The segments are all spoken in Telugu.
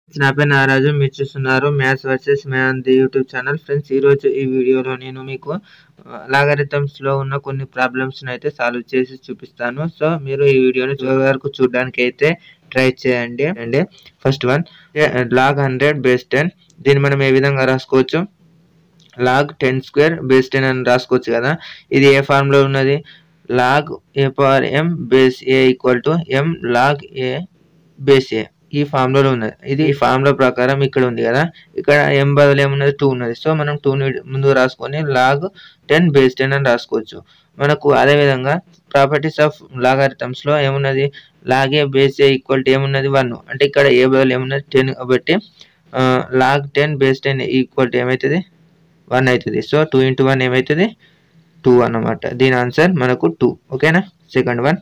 నా పేరు నాగరాజు మీరు చూస్తున్నారు maths versus math YouTube channel friends ఈరోజు ఈ వీడియోలో నేను మీకు లాగరిథమ్స్లో ఉన్న కొన్ని ప్రాబ్లమ్స్ని అయితే సాల్వ్ చేసి చూపిస్తాను సో మీరు ఈ వీడియోని చివరి వరకు చూడడానికి అయితే ట్రై చేయండి అండి first one log hundred base ten దీన్ని మనం ఏ విధంగా రాసుకోవచ్చు log ten square base ten అని రాసుకోవచ్చు కదా ఇది ఏ ఫార్ములా ఉన్నది log A power M base A equal to M log A base A ఈ ఫార్ములాలో ఉన్నది ఇది ఈ ఫార్ములా ప్రకారం ఇక్కడ ఉంది కదా ఇక్కడ ఎం బదులు ఏమున్నది టూ ఉన్నది సో మనం టూ ముందు రాసుకొని లాగ్ టెన్ బేస్ టెన్ అని రాసుకోవచ్చు మనకు అదే విధంగా ప్రాపర్టీస్ ఆఫ్ లాగారిథమ్స్ లో ఏమున్నది లాగే బేస్ ఏ ఈక్వల్ టు ఏమున్నది వన్ అంటే ఇక్కడ ఏ బదులు ఏమున్నది టెన్ కాబట్టి log ten base ten equal to ఏమవుతుంది వన్ అవుతుంది సో టూ ఇంటూ వన్ ఏమవుతుంది టూ అన్నమాట దీని ఆన్సర్ మనకు టూ ఓకేనా second one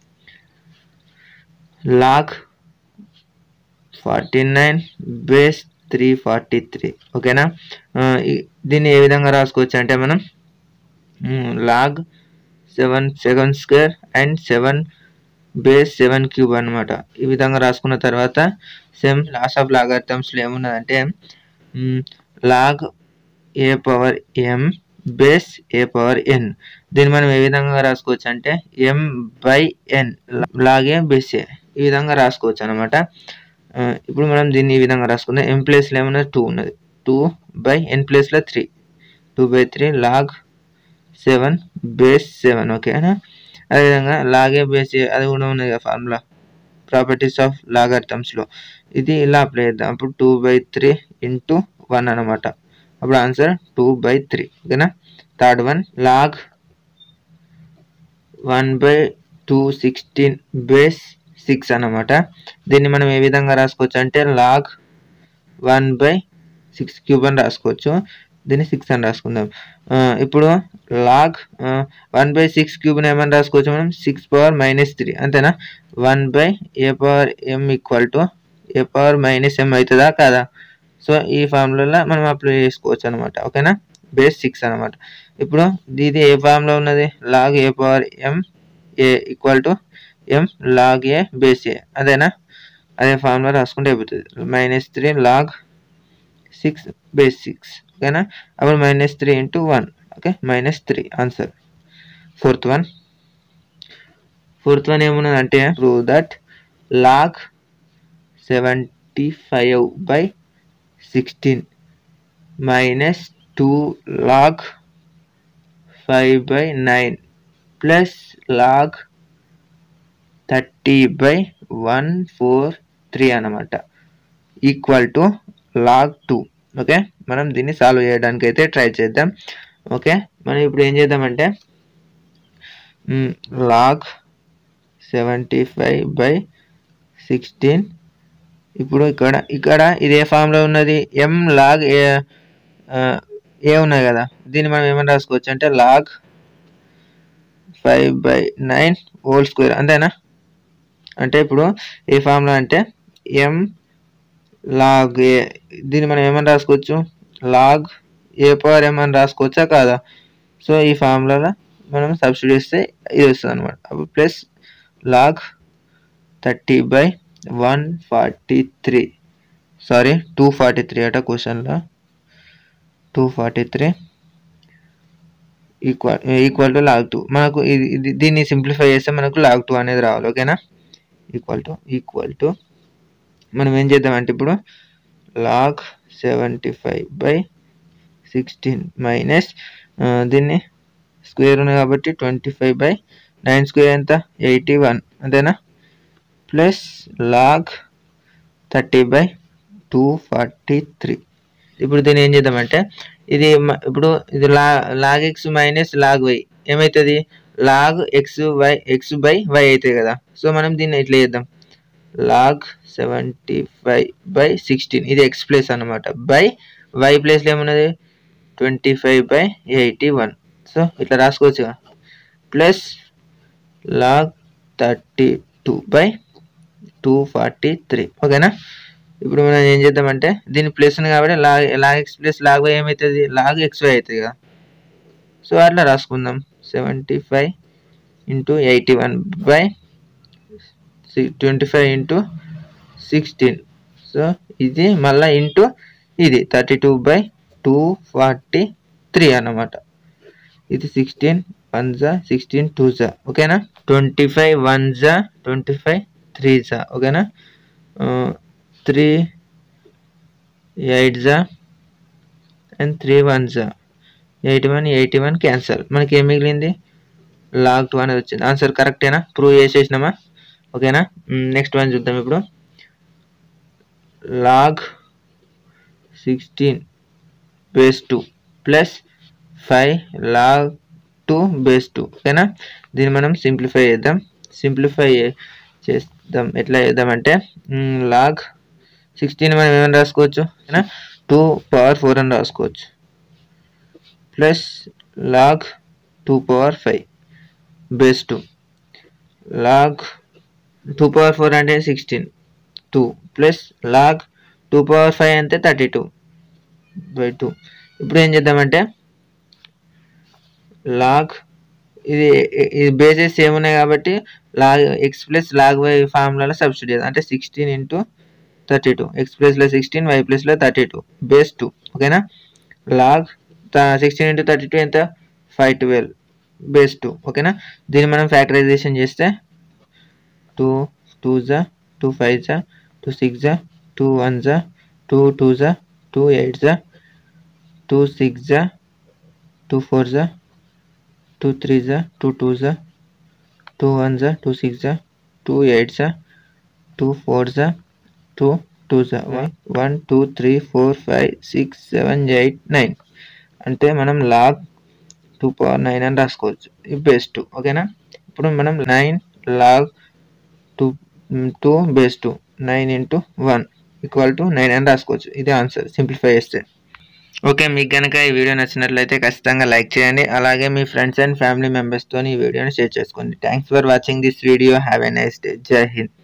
log forty nine base three forty three ఓకేనా దీన్ని ఏ విధంగా రాసుకోవచ్చు అంటే మనం log seven seven square and seven base seven cube అనమాట ఈ విధంగా రాసుకున్న తర్వాత సేమ్ లాస్ ఆఫ్ లాగర్థమ్స్లో ఏమున్నదంటే log A power M base A power N దీన్ని మనం ఏ విధంగా రాసుకోవచ్చు అంటే ఎం బై ఎన్ లాగే బేస్ ఏ ఈ విధంగా రాసుకోవచ్చు అనమాట ఇప్పుడు మనం దీన్ని ఈ విధంగా రాసుకుందాం ఎం ప్లేస్లో ఏమన్నది టూ ఉన్నది టూ బై ఎన్ ప్లేస్లో three two by three log seven base seven ఓకేనా అదేవిధంగా లాగే బేస్ అది కూడా ఉన్నది కదా ఫార్ములా ప్రాపర్టీస్ ఆఫ్ లాగర్థమ్స్లో ఇది ఇలా అప్లై చేద్దాం అప్పుడు two by three into one అనమాట అప్పుడు ఆన్సర్ టూ బై త్రీ ఓకేనా third one log one by two sixteen base six అనమాట దీన్ని మనం ఏ విధంగా రాసుకోవచ్చు అంటే log one by six cube అని రాసుకోవచ్చు దీన్ని సిక్స్ అని రాసుకుందాం ఇప్పుడు లాగ్ వన్ బై సిక్స్ క్యూబ్ని ఏమని రాసుకోవచ్చు మనం సిక్స్ పవర్ మైనస్ త్రీ అంతేనా one by A power M equal to A power minus M అవుతుందా కాదా సో ఈ ఫార్ములలో మనం అప్లై చేసుకోవచ్చు అనమాట ఓకేనా బేస్ సిక్స్ అనమాట ఇప్పుడు ఇది ఏ ఫార్ములా ఉన్నది log A power M A equal to M log A base A అదేనా అదే ఫార్ములా రాసుకుంటే అయిపోతుంది minus three log six base six ఓకేనా అప్పుడు minus three into one okay minus three answer fourth one fourth one ఏమున్నది అంటే prove that log seventy five by sixteen minus two log five by nine plus log thirty by one four three అనమాట equal to log two okay మనం దీన్ని సాల్వ్ చేయడానికి అయితే ట్రై చేద్దాం ఓకే మనం ఇప్పుడు ఏం చేద్దామంటే log seventy five by sixteen ఇప్పుడు ఇక్కడ ఇక్కడ ఇదే ఫామ్లో ఉన్నది ఎం లాగ్ ఏ ఏ ఉన్నాయి కదా దీన్ని మనం ఏమని రాసుకోవచ్చు అంటే log five by nine whole square అంతేనా అంటే ఇప్పుడు ఏ ఫార్ములా అంటే ఎం లాగ్ ఏ దీన్ని మనం ఏమని రాసుకోవచ్చు లాగ్ ఏ పవర్ ఏమని రాసుకోవచ్చా కాదా సో ఈ ఫార్ములాలో మనం సబ్స్టిట్యూట్ చేస్తే ఇది వస్తుంది అనమాట అప్పుడు plus log thirty by one forty three sorry two forty three అట క్వశ్చన్లో two forty three equal equal to log two మనకు ఇది దీన్ని సింప్లిఫై చేస్తే మనకు లాగ్ టూ అనేది రావాలి ఓకేనా ఈక్వల్ టు ఈక్వల్ టు మనం ఏం చేద్దామంటే ఇప్పుడు log seventy five by sixteen minus దీన్ని స్క్వేర్ ఉంది కాబట్టి twenty five by nine square ఎంత ఎయిటీ వన్ అంతేనా plus log thirty by two forty three ఇప్పుడు దీన్ని ఏం చేద్దామంటే ఇది ఇప్పుడు ఇది లా log X minus log Y ఏమవుతుంది log X Y X by Y అవుతుంది కదా సో మనం దీన్ని ఇట్లా చేద్దాం log seventy five by sixteen ఇది ఎక్స్ ప్లేస్ అనమాట బై వై ప్లేస్లో ఏమున్నది twenty five by eighty one so ఇట్లా రాసుకోవచ్చు plus log thirty two by two forty three ఓకేనా ఇప్పుడు మనం ఏం చేద్దామంటే దీని ప్లస్ ఉంది కాబట్టి log log X plus log Y ఏమవుతుంది లాగ్ ఎక్స్ వై అవుతుంది కదా సో అట్లా రాసుకుందాం seventy five into eighty one by twenty five into sixteen so ఇది మళ్ళీ ఇంటూ ఇది thirty two by two forty three అన్నమాట ఇది సిక్స్టీన్ వన్ జా సిక్స్టీన్ టూ జా ఓకేనా ట్వంటీ ఫైవ్ వన్ జా ట్వంటీ ఫైవ్ త్రీ జా ఓకేనా త్రీ ఎయిట్ జా అండ్ త్రీ వన్ జా eighty one eighty one cancel మనకి ఏం మిగిలింది లాగ్ టూ అనేది వచ్చింది ఆన్సర్ కరెక్టేనా ప్రూవ్ చేసేసినామా ఓకేనా నెక్స్ట్ వన్ చూద్దాం ఇప్పుడు log sixteen base two plus five log two base two ఓకేనా దీన్ని మనం సింప్లిఫై చేద్దాం సింప్లిఫై చేద్దాం ఎట్లా చేద్దామంటే లాగ్ సిక్స్టీన్ మనం ఏమైనా రాసుకోవచ్చు ఓకేనా టూ పవర్ ఫోర్ అని రాసుకోవచ్చు plus log two power five base two log two power four అంటే sixteen two plus log two power five అంటే థర్టీ టూ బై టూ ఇప్పుడు ఏం చేద్దామంటే లాగ్ ఇది ఇది బేసెస్ ఏమున్నాయి కాబట్టి log X plus log Y ఫార్ములాలో సబ్స్టిట్యూట్ చేద్దాం అంటే sixteen into thirty two X ప్లస్లో సిక్స్టీన్ వై ప్లస్లో థర్టీ టూ బేస్ టూ ఓకేనా log sixteen into thirty two ఎంత ఫైవ్ ట్వెల్వ్ బేస్ టూ ఓకేనా దీన్ని మనం ఫ్యాక్టరైజేషన్ చేస్తే టూ టూ జా టూ ఫైవ్ జా టూ సిక్స్ జా టూ వన్ జా టూ టూ జా టూ ఎయిట్ జా టూ సిక్స్ జా టూ ఫోర్ జా టూ త్రీ జా టూ టూ జా టూ వన్ జా టూ సిక్స్ జా టూ ఎయిట్ జా టూ ఫోర్ జా టూ టూ జా one two three four five six seven eight nine అంటే మనం లాగ్ టూ పవర్ నైన్ అని రాసుకోవచ్చు ఇది బేస్ టూ ఓకేనా ఇప్పుడు మనం nine log two two base two nine into one equal to nine అని రాసుకోవచ్చు ఇది ఆన్సర్ సింప్లిఫై చేస్తే ఓకే మీకు కనుక ఈ వీడియో నచ్చినట్లయితే ఖచ్చితంగా లైక్ చేయండి అలాగే మీ ఫ్రెండ్స్ అండ్ ఫ్యామిలీ మెంబర్స్తో ఈ వీడియోని షేర్ చేసుకోండి thanks for watching this video have a nice day Jai Hind